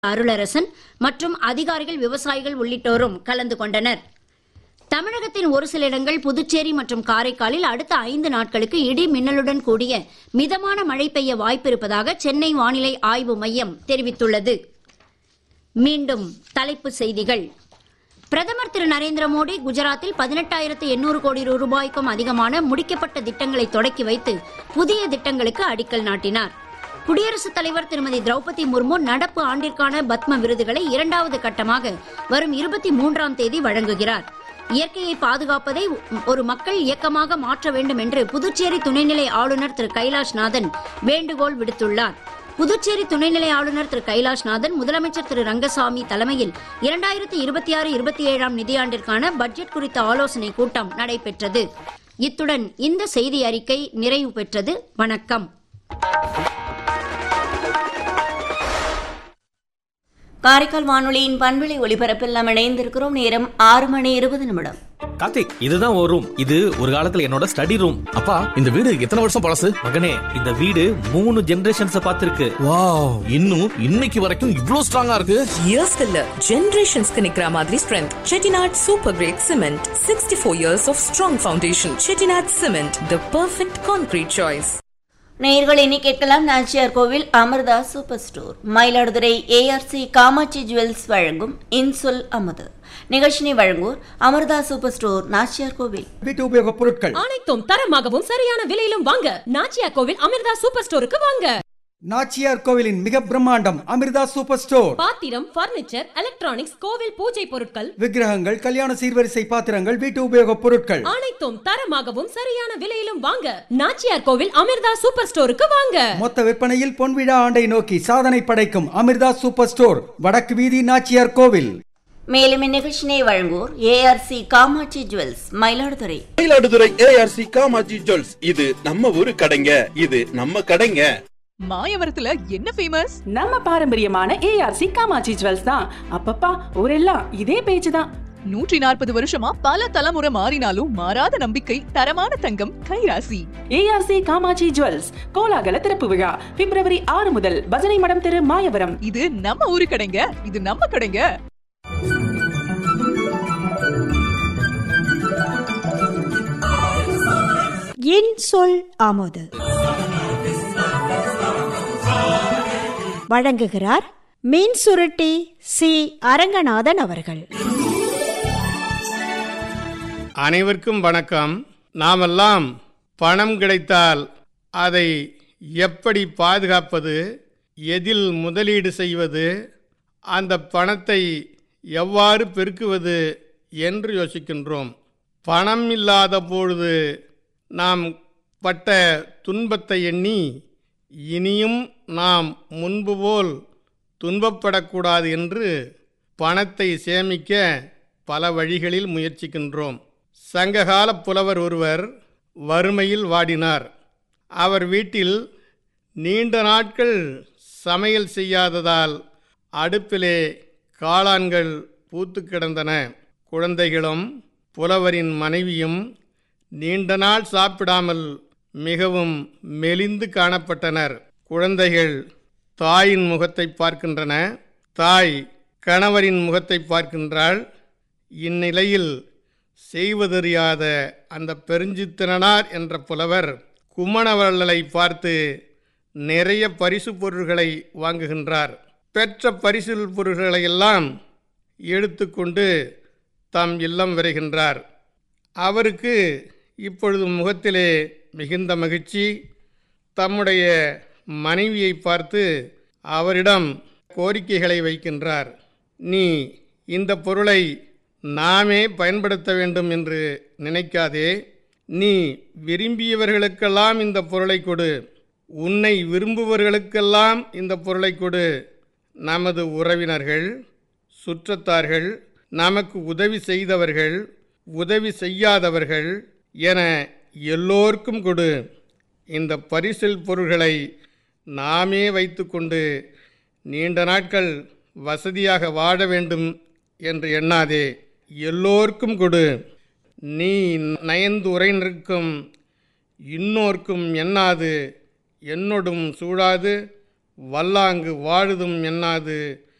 அருளரசன் மற்றும் அதிகாரிகள் விவசாயிகள் உள்ளிட்டோரும் கலந்து கொண்டனர் தமிழகத்தின் ஒரு சில இடங்கள் புதுச்சேரி மற்றும் காரைக்காலில் அடுத்த ஐந்து நாட்களுக்கு இடி மின்னலுடன் கூடிய மிதமான மழை பெய்ய வாய்ப்பிருப்பதாக சென்னை வானிலை ஆய்வு மையம் தெரிவித்துள்ளது மீண்டும் தலைப்புச் செய்திகள் பிரதமர் திரு நரேந்திர மோடி குஜராத்தில் பதினெட்டாயிரத்து எண்ணூறு கோடி ரூபாய்க்கும் அதிகமான முடிக்கப்பட்ட திட்டங்களை தொடக்கி வைத்து புதிய திட்டங்களுக்கு அடிக்கல் நாட்டினார் குடியரசுத் தலைவர் திருமதி திரௌபதி முர்மு நடப்பு ஆண்டிற்கான பத்ம விருதுகளை இரண்டாவது கட்டமாக வரும் இருபத்தி மூன்றாம் தேதி வழங்குகிறார் இயற்கையை பாதுகாப்பதை ஒரு மக்கள் இயக்கமாக மாற்ற வேண்டும் என்று புதுச்சேரி துணைநிலை ஆளுநர் திரு கைலாஷ்நாதன் வேண்டுகோள் விடுத்துள்ளார் புதுச்சேரி துணைநிலை ஆளுநர் திரு கைலாஷ்நாதன் முதலமைச்சர் திரு ரங்கசாமி தலைமையில் இரண்டாயிரத்தி இருபத்தி ஆறு இருபத்தி ஏழாம் நிதியாண்டிற்கான பட்ஜெட் குறித்த ஆலோசனை கூட்டம் நடைபெற்றது இத்துடன் இந்த செய்தி அறிக்கை நிறைவு பெற்றது வணக்கம் காரைக்கால் வானொலியின் பண்புலை ஒலிபரப்பில் நாம் இணைந்திருக்கிறோம் நேரம் ஆறு மணி இருபது நிமிடம் கார்த்திக் இதுதான் ஒரு ரூம் இது ஒரு காலத்துல என்னோட ஸ்டடி ரூம் அப்பா இந்த வீடு எத்தனை வருஷம் பழசு மகனே இந்த வீடு மூணு ஜெனரேஷன்ஸ் பார்த்திருக்கு வாவ் இன்னும் இன்னைக்கு வரைக்கும் இவ்ளோ ஸ்ட்ராங்கா இருக்கு Years இல்ல ஜெனரேஷன்ஸ்க்கு நிக்கிற மாதிரி strength Chettinad super great cement sixty four years of strong foundation Chettinad cement the perfect concrete choice நேயர்கள் இனி கேட்கலாம் Nachiyar Koil Amirtha super store Mayiladuthurai ARC Kamatchi jewels வழங்கும் இன்சொல் அமுது நிகழ்ச்சினை வழங்குவோர் அமிர்தா சூப்பர் ஸ்டோர் நாச்சியார் கோவில் வீட்டு உபயோகப் பொருட்கள் அனைத்தும் தரமாகவும் சரியான விலையிலும் வாங்க நாச்சியா கோவில் அமிர்தா சூப்பர் ஸ்டோருக்கு வாங்க நாச்சியார் கோவிலின் மிக பிரம்மாண்டம் அமிர்தா சூப்பர் ஸ்டோர் பாத்திரம் பர்னிச்சர் எலக்ட்ரானிக்ஸ் கோவில் பூஜை பொருட்கள் விக்கிரகங்கள் கல்யாண சீர்வரிசை பாத்திரங்கள் வீட்டு உபயோகப் பொருட்கள் அனைத்தும் தரமாகவும் சரியான விலையிலும் வாங்க நாச்சியார் கோவில் அமிர்தா சூப்பர் ஸ்டோருக்கு வாங்க மொத்த விற்பனையில் பொன்விழா ஆண்டை நோக்கி சாதனை படைக்கும் அமிர்தா சூப்பர் ஸ்டோர் வடக்கு வீதி நாச்சியார் கோவில் மேலும் இந்நிகழ்ச்சினை வழங்குவோர் ARC Kamatchi jewels Mayiladuthurai Mayiladuthurai ARC Kamatchi jewels இது நம்ம ஊரு கடைங்க இது நம்ம கடைங்க மாயவரத்துல என்ன ஃபேமஸ் நம்ம பாரம்பரியமான ஏஆர்சி காமாட்சி ஜுவல்ஸ் தான் அப்பப்பா ஊரெல்லாம் இதே பேச்சு தான் நூற்றி நாற்பது வருஷமா பல தலைமுறை மாறினாலும் மாறாத நம்பிக்கை தரமான தங்கம் கைராசி ஏஆர்சி காமாட்சி ஜுவல்ஸ் கோலாகல திறப்பு விழா பிப்ரவரி ஆறு முதல் பஜனை மடம் தெரு மாயவரம் இது நம்ம ஊரு கடைங்க இது நம்ம கடைங்க என் சொல் ஆமோது வழங்குகிறார் மீன் சுருட்டி சி அரங்கநாதன் அவர்கள் அனைவருக்கும் வணக்கம் நாமெல்லாம் பணம் கிடைத்தால் அதை எப்படி பாதுகாப்பது எதில் முதலீடு செய்வது அந்த பணத்தை எவ்வாறு பெருக்குவது என்று யோசிக்கின்றோம் பணம் இல்லாத பொழுது நாம் பட்ட துன்பத்தை எண்ணி இனியும் நாம் முன்பு போல் துன்பப்படக்கூடாது என்று பணத்தை சேமிக்க பல வழிகளில் முயற்சிக்கின்றோம் சங்ககால புலவர் ஒருவர் வறுமையில் வாடினார் அவர் வீட்டில் நீண்ட நாட்கள் சமையல் செய்யாததால் அடுப்பிலே காளான்கள் பூத்து கிடந்தன குழந்தைகளும் புலவரின் மனைவியும் நீண்ட நாள் சாப்பிடாமல் மிகவும் மெலிந்து காணப்பட்டனர் குழந்தைகள் தாயின் முகத்தை பார்க்கின்றன தாய் கணவரின் முகத்தை பார்க்கின்றாள் இந்நிலையில் செய்வதறியாத அந்த பெருஞ்சித்திரனார் என்ற புலவர் கும்மணவள்ளலை பார்த்து நிறைய பரிசு பொருள்களை வாங்குகின்றார் பெற்ற பரிசு பொருள்களை எல்லாம் எடுத்துக்கொண்டு தம் இல்லம் விரைகின்றார் அவருக்கு இப்பொழுது முகத்திலே மிகுந்த மகிழ்ச்சி தம்முடைய மனைவியை பார்த்து அவரிடம் கோரிக்கைகளை வைக்கின்றார் நீ இந்த பொருளை நாமே பயன்படுத்த வேண்டும் என்று நினைக்காதே நீ விரும்பியவர்களுக்கெல்லாம் இந்த பொருளை கொடு உன்னை விரும்புவர்களுக்கெல்லாம் இந்த பொருளை கொடு நமது உறவினர்கள் சுற்றத்தார்கள் நமக்கு உதவி செய்தவர்கள் உதவி செய்யாதவர்கள் என எல்லோருக்கும் கொடு இந்த பரிசில் பொருள்களை நாமே வைத்துக்கொண்டு நீண்ட நாட்கள் வசதியாக வாழ வேண்டும் என்று எண்ணாதே எல்லோருக்கும் கொடு நீ நயந்து உரை நிற்கும் இன்னோர்க்கும் எண்ணாது என்னொடும் சூழாது வல்லாங்கு வாழுதும் எண்ணாது